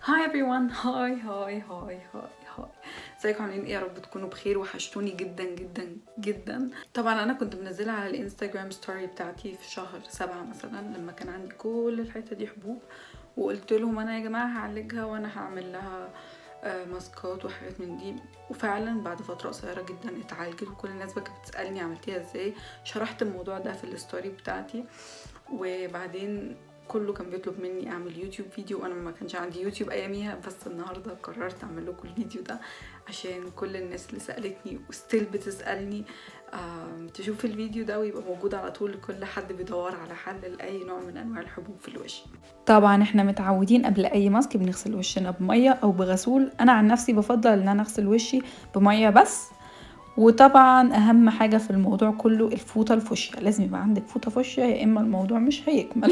هاي everyone هاي هاي هاي هاي هاي ازيكم عاملين ايه يا رب تكونوا بخير وحشتوني جدا جدا جدا طبعا انا كنت منزلها على الانستجرام ستوري بتاعتي في شهر سبعة مثلا لما كان عندي كل الحته دي حبوب وقلت لهم انا يا جماعه هعالجها وانا هعمل لها آه، ماسكات وحاجات من دي وفعلا بعد فتره قصيره جدا اتعالجت وكل الناس بقى كانت بتسالني عملتيها ازاي شرحت الموضوع ده في الستوري بتاعتي وبعدين كله كان بيطلب مني اعمل يوتيوب فيديو وانا ما كانش عندي يوتيوب اياميها بس النهارده قررت اعمل لكم الفيديو ده عشان كل الناس اللي سالتني وستيل بتسالني آم، تشوف الفيديو ده ويبقى موجود على طول لكل حد بيدور على حل لاي نوع من انواع الحبوب في الوش طبعا احنا متعودين قبل اي ماسك بنغسل وشنا بميه او بغسول انا عن نفسي بفضل ان انا اغسل وشي بميه بس وطبعا اهم حاجه في الموضوع كله الفوطه الفوشيا لازم يبقى عندك فوطه فوشيا يا اما الموضوع مش هيكمل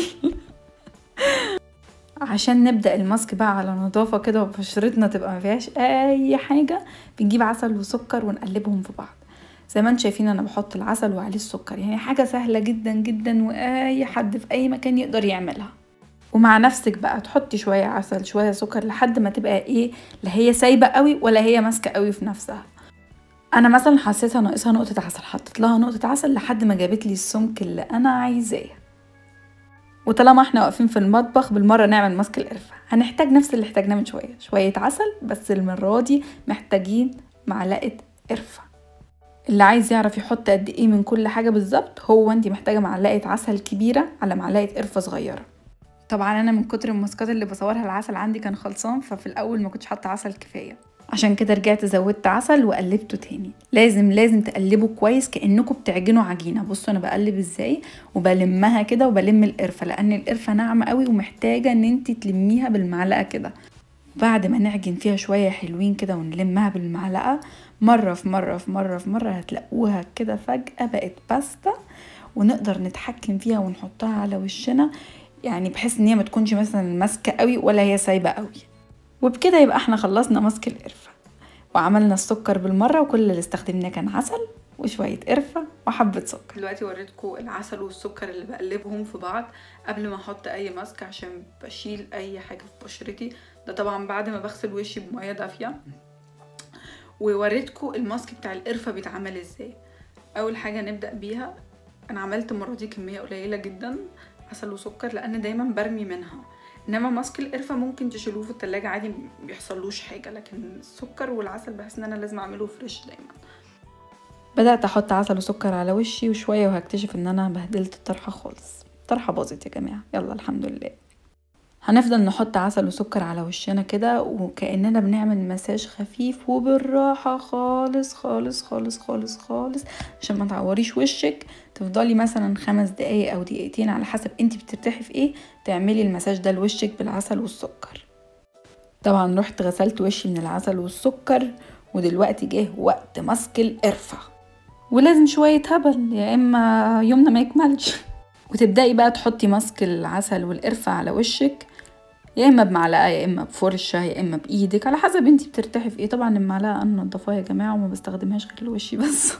عشان نبدا الماسك بقى على نظافه كده وبشرتنا تبقى ما فيهاش اي حاجه بنجيب عسل وسكر ونقلبهم في بعض زي ما انتم شايفين انا بحط العسل وعليه السكر يعني حاجه سهله جدا جدا واي حد في اي مكان يقدر يعملها ومع نفسك بقى تحطي شويه عسل شويه سكر لحد ما تبقى ايه لا هي سايبه قوي ولا هي ماسكه قوي في نفسها انا مثلا حسيتها ناقصها نقطه عسل حطيت لها نقطه عسل لحد ما جابت لي السمك اللي انا عايزاه وطالما احنا واقفين في المطبخ بالمره نعمل ماسك القرفه هنحتاج نفس اللي احتاجناه من شويه شويه عسل بس المره دي محتاجين معلقه قرفه اللي عايز يعرف يحط قد ايه من كل حاجه بالظبط هو انت محتاجه معلقه عسل كبيره على معلقه قرفه صغيره طبعا انا من كتر الماسكات اللي بصورها العسل عندي كان خلصان ففي الاول ما كنتش حاطه عسل كفايه عشان كده رجعت زودت عسل وقلبته تاني لازم لازم تقلبوا كويس كانكم بتعجنوا عجينه بصوا انا بقلب ازاي وبلمها كده وبلم القرفه لان القرفه ناعمه قوي ومحتاجه ان انت تلميها بالمعلقه كده بعد ما نعجن فيها شويه حلوين كده ونلمها بالمعلقه مره في مره في مره في مره هتلاقوها كده فجاه بقت باستا ونقدر نتحكم فيها ونحطها على وشنا يعني بحيث ان هي ما تكونش مثلا ماسكه قوي ولا هي سايبه قوي وبكده يبقى احنا خلصنا ماسك القرفه وعملنا السكر بالمره وكل اللي استخدمناه كان عسل وشويه قرفه وحبه سكر دلوقتي وريتكم العسل والسكر اللي بقلبهم في بعض قبل ما احط اي ماسك عشان بشيل اي حاجه في بشرتي ده طبعا بعد ما بغسل وشي بميه دافيه ووريتكم الماسك بتاع القرفه بيتعمل ازاي اول حاجه نبدا بيها انا عملت المره دي كميه قليله جدا عسل وسكر لان دايما برمي منها انما ماسك القرفه ممكن تشيلوه في التلاجة عادي مبيحصلوش حاجه لكن السكر والعسل بحس ان انا لازم اعمله فريش دايما بدات احط عسل وسكر على وشي وشويه وهكتشف ان انا بهدلت الطرحه خالص الطرحه باظت يا جماعه يلا الحمد لله هنفضل نحط عسل وسكر على وشنا كده وكأننا بنعمل مساج خفيف وبالراحة خالص خالص خالص خالص خالص عشان ما تعوريش وشك تفضلي مثلا خمس دقايق او دقيقتين على حسب انتي بترتاحي في ايه تعملي المساج ده لوشك بالعسل والسكر طبعا رحت غسلت وشي من العسل والسكر ودلوقتي جه وقت ماسك القرفة ولازم شوية هبل يا اما يومنا ما يكملش وتبدأي بقى تحطي ماسك العسل والقرفة على وشك يا اما بمعلقه يا اما بفرشه يا اما بايدك على حسب انتي بترتاحي في ايه طبعا المعلقه انا منضفاها يا جماعه وما بستخدمهاش غير لوشي بس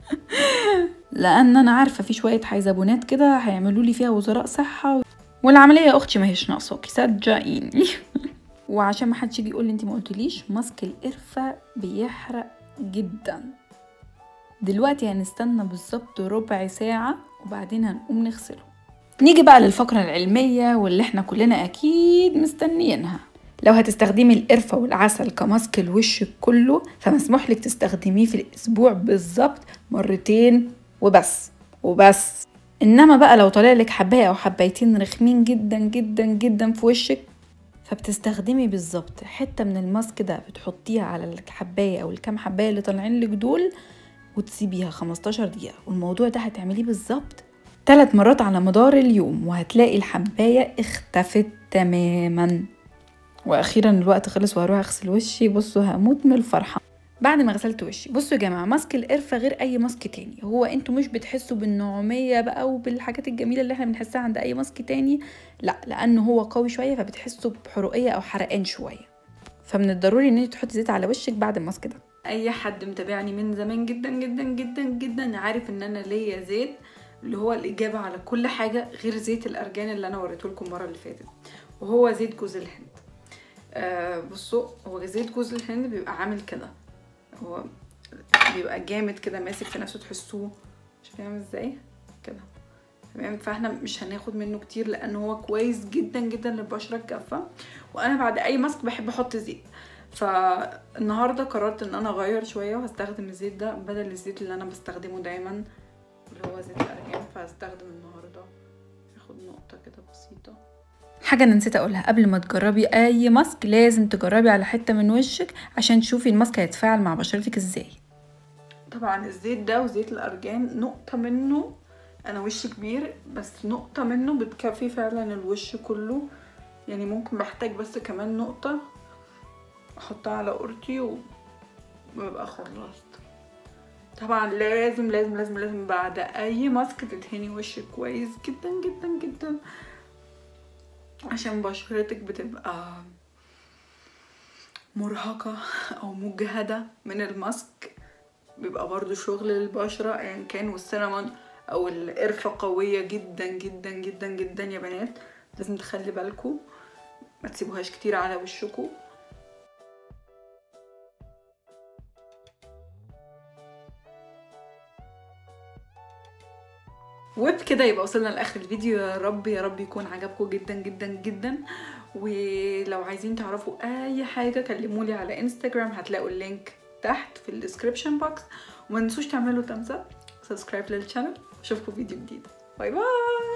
لان انا عارفه في شويه حيزبونات كده هيعملوا لي فيها وزراء صحه والعمليه يا اختي ما هيش ناقصاكي صدقيني وعشان ما حدش يجي يقول لي انتي ما قلتليش ماسك القرفه بيحرق جدا دلوقتي هنستنى بالظبط ربع ساعه وبعدين هنقوم نغسله نيجي بقى للفقرة العلمية واللي احنا كلنا أكيد مستنيينها لو هتستخدمي القرفة والعسل كماسك الوش كله فمسموح لك تستخدميه في الأسبوع بالظبط مرتين وبس وبس إنما بقى لو طالع لك حباية أو حبايتين رخمين جدا جدا جدا في وشك فبتستخدمي بالظبط حتة من الماسك ده بتحطيها على الحباية أو الكام حباية اللي طالعين لك دول وتسيبيها 15 دقيقة والموضوع ده هتعمليه بالظبط ثلاث مرات على مدار اليوم وهتلاقي الحباية اختفت تماما واخيرا الوقت خلص وهروح اغسل وشي بصوا هموت من الفرحة بعد ما غسلت وشي بصوا يا جماعة ماسك القرفة غير اي ماسك تاني هو انتوا مش بتحسوا بالنعومية بقى وبالحاجات الجميلة اللي احنا بنحسها عند اي ماسك تاني لا لانه هو قوي شوية فبتحسوا بحرقية او حرقان شوية فمن الضروري ان انت تحطي زيت على وشك بعد الماسك ده اي حد متابعني من زمان جدا جدا جدا جدا عارف ان انا ليا زيت اللي هو الاجابه على كل حاجه غير زيت الارجان اللي انا وريته لكم المره اللي فاتت وهو زيت جوز الهند آه بصوا هو زيت جوز الهند بيبقى عامل كده هو بيبقى جامد كده ماسك في نفسه تحسوه شايفين عامل ازاي كده تمام فاحنا مش هناخد منه كتير لان هو كويس جدا جدا للبشره الجافه وانا بعد اي ماسك بحب احط زيت فالنهارده قررت ان انا اغير شويه وهستخدم الزيت ده بدل الزيت اللي انا بستخدمه دايما اللي هو زيت الارجان فهستخدم النهارده اخد نقطه كده بسيطه حاجة أنا نسيت أقولها قبل ما تجربي أي ماسك لازم تجربي على حتة من وشك عشان تشوفي الماسك هيتفاعل مع بشرتك ازاي طبعا الزيت ده وزيت الارجان نقطه منه انا وشي كبير بس نقطه منه بتكفي فعلا الوش كله يعني ممكن بحتاج بس كمان نقطه احطها على قرطي وببقى خلصت طبعا لازم لازم لازم لازم بعد اي ماسك تدهني وشك كويس جدا جدا جدا عشان بشرتك بتبقى مرهقة او مجهدة من الماسك بيبقى برضو شغل للبشرة ايا كان والسينامون او القرفة قوية جدا جدا جدا جدا يا بنات لازم تخلي بالكم ما تسيبوهاش كتير على وشكم وبكده يبقى وصلنا لاخر الفيديو يا رب يا رب يكون عجبكم جدا جدا جدا ولو عايزين تعرفوا اي حاجه كلمولي على انستغرام هتلاقوا اللينك تحت في الديسكريبشن بوكس وما تنسوش تعملوا تمساب سبسكرايب للشانل اشوفكم فيديو جديد باي باي